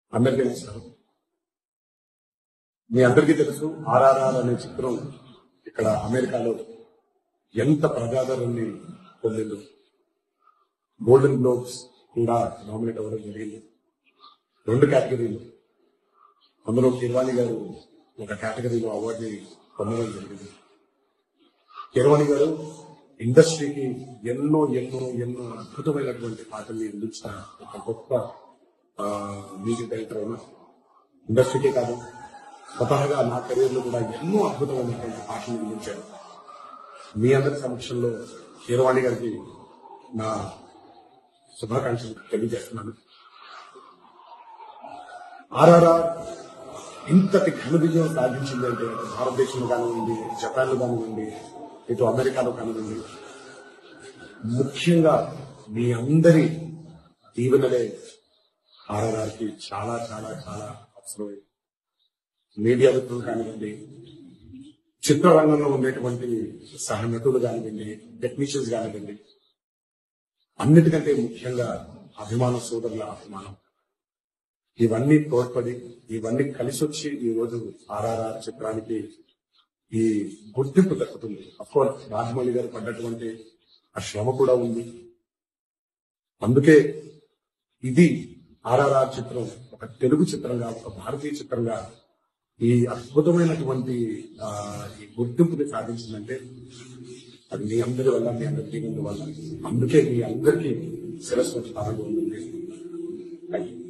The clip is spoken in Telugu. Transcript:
అందరికీ నమస్కారం మీ అందరికీ తెలుసు ఆర్ఆర్ఆర్ అనే చిత్రం ఇక్కడ అమెరికాలో ఎంత ప్రజాదరణని పొందిందో గోల్డెన్ గ్లోబ్స్ కూడా నామినేట్ అవ్వడం జరిగింది రెండు కేటగిరీలు అందులో కిర్వాణి గారు ఒక కేటగిరీలో అవార్డుని పొందడం జరిగింది కిర్వాణి గారు ఇండస్ట్రీకి ఎన్నో ఎన్నో ఎన్నో అద్భుతమైనటువంటి పాటల్ని అందించిన ఒక గొప్ప మ్యూజిక్ డైరెక్టర్ అయినా ఇండస్ట్రీకే కాదు స్వతహాగా నా కెరీర్ లో కూడా ఎన్నో అద్భుతమైనటువంటి పాటలు అందించారు మీ అందరి సమక్షంలో కీరవాణి గారికి నా శుభాకాంక్షలు తెలియజేస్తున్నాను ఆర్ఆర్ఆర్ ఇంతటి ఘన విజయం సాధించింది అంటే అటు భారతదేశంలో కానివ్వండి జపాన్ లో కానివ్వండి ఇటు అమెరికాలో కానివ్వండి ముఖ్యంగా మీ అందరి దీవెనలే ఆర్ఆర్ఆర్ కి చాలా చాలా చాలా అవసరమైంది మీడియా మిత్రులు కానివ్వండి చిత్రరంగంలో ఉండేటువంటి సహనటులు కానివ్వండి టెక్నీషియన్స్ కానివ్వండి అన్నిటికంటే ముఖ్యంగా అభిమాన సోదరుల అభిమానం ఇవన్నీ తోడ్పడి ఇవన్నీ కలిసి వచ్చి ఈ రోజు ఆర్ఆర్ఆర్ చిత్రానికి ఈ గుర్తింపు దక్కుతుంది అఫ్కోర్స్ రాజమౌళి గారు పడ్డటువంటి ఆ శ్రమ కూడా ఉంది అందుకే ఇది ఆర్ఆర్ఆర్ చిత్రం ఒక తెలుగు చిత్రంగా ఒక భారతీయ చిత్రంగా ఈ అద్భుతమైనటువంటి ఆ, ఈ గుర్తింపుని సాధించిందంటే అది మీ అందరి వల్ల మీ అందరి టీం వల్ల అందుకే మీ అందరికీ శిరస్సు స్థానంలో ఉంది